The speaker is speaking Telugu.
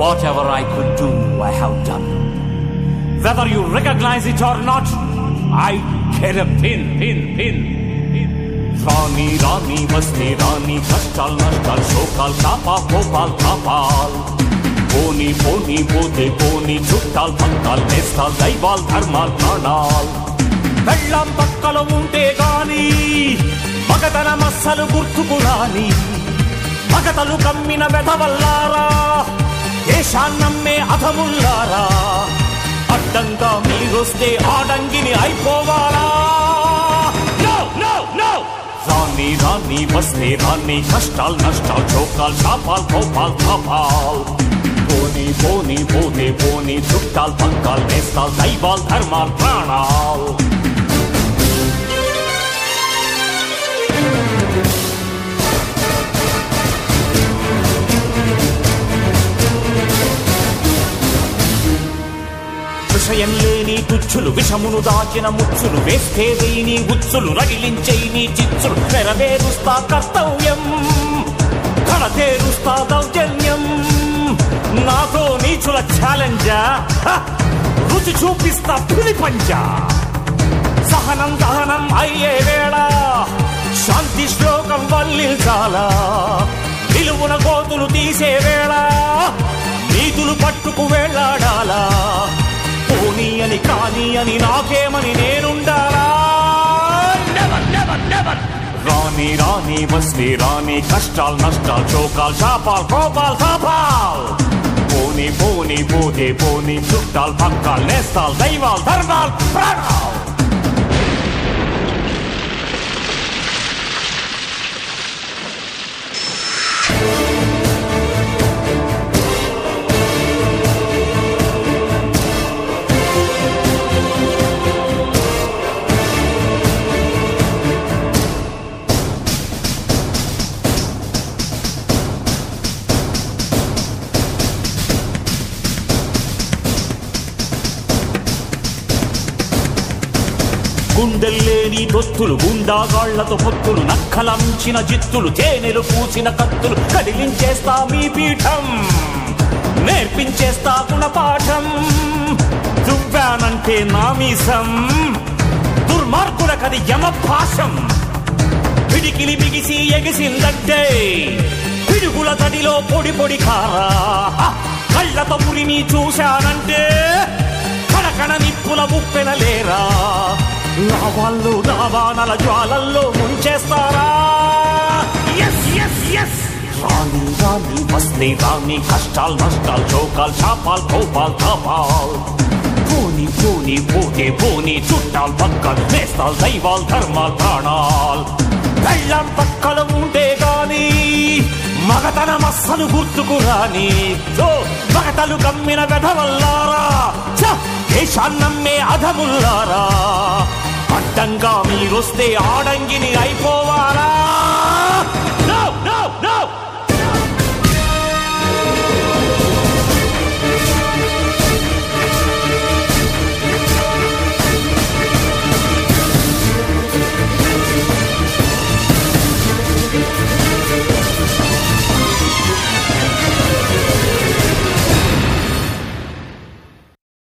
Whatever I could do, I have done. Whether you recognize it or not, I care a pin, pin, pin. రాణి రాణి వస్తే రాణి కష్టాలు నష్టాలు శోకాలు తాపా కోపాలు తాపాల్ పోనీ పోనీ పోతే పోనీ చుట్టాలు పక్కాలు నేస్తాలు దైవాల్ ధర్మాల్ ప్రాణాల్ వెళ్ళం పక్కలో ఉంటే గాని మగతన మస్సలు గుర్తుకు రాని మగతలు కమ్మిన వెధవల్లారా దేశాన్నమ్మే అధముల్లారా అడ్డంగా మీరొస్తే ఆడంగిని అయిపోవాలా No, no, no! రాని రాని వస్తే రాని కష్టాలు నష్టాలు చోకాలు శాపాలు కోపాలు పాపాల్ పోనీ పోనీ పోతే పోనీ చుట్టాలు పక్కాలు నేస్తాలు దైవాల్ ధర్మాలు ప్రాణాలు విషయం లేని తుచ్చులు విషమును దాచిన ముచ్చులు వేస్తే నీ ఉచ్చులు రగిలించే నీ చిచ్చులు నెరవేరుస్తా కర్తవ్యం కడతేరుస్తా దౌర్జన్యం నాతో నీచుల ఛాలెంజా హ! రుచి చూపిస్తా పులి పంజా సహనం దహనం అయ్యే వేళ శాంతి శ్లోకం వల్లించాలా నిలువున కోతులు తీసే వేళ నీతులు పట్టుకు వెళ్ళాడాలా పోనీ అని కాని అని నాకేమని నేనుండాలా Never, never, never. రాని రాని వస్తే రాని కష్టాలు నష్టాలు చోకాలు శాపాలు కోపాలు తాపాలు పోనీ పోనీ పోతే పోనీ చుట్టాలు పక్కాలు నేస్తాలు దైవాలు ధర్మాలు ప్రాణాలు గుండెల్లేని దొత్తులు గుండాగాళ్లతో పొత్తులు నక్కలంచిన జిత్తులు తేనెలు పూసిన కత్తులు కదిలించేస్తా మీ పీఠం నేర్పించేస్తా గుణపాఠం దువ్వానంటే నామీసం దుర్మార్గులకది యమభాషం పిడికిలి బిగిసి ఎగిసిందంటే పిడుగుల తడిలో పొడి పొడి కారా హ! కళ్ళతో పురిని చూశానంటే కడకణ నిప్పుల ఉప్పెనలేరా లావాళ్ళు దావానల జ్వాలల్లో ముంచేస్తారా ఎస్ ఎస్ ఎస్ రాని రాని వస్తే రాని కష్టాలు నష్టాలు చౌకాలు శాపాలు కోపాలు తాపాలు పోని పోని పోతే పోని చుట్టాలు పక్కలు నేస్తాలు దైవాలు ధర్మాలు ప్రాణాలు వెళ్ళం పక్కలు ఉంటే గాని మగతన మస్సలు గుర్తుకు రాని తో మగతలు కమ్మిన వెధవల్లారా ఛ! దేశాన్నమ్మే అధముల్లారా అడ్డంగా మీరొస్తే ఆడంగిని అయిపోవాలా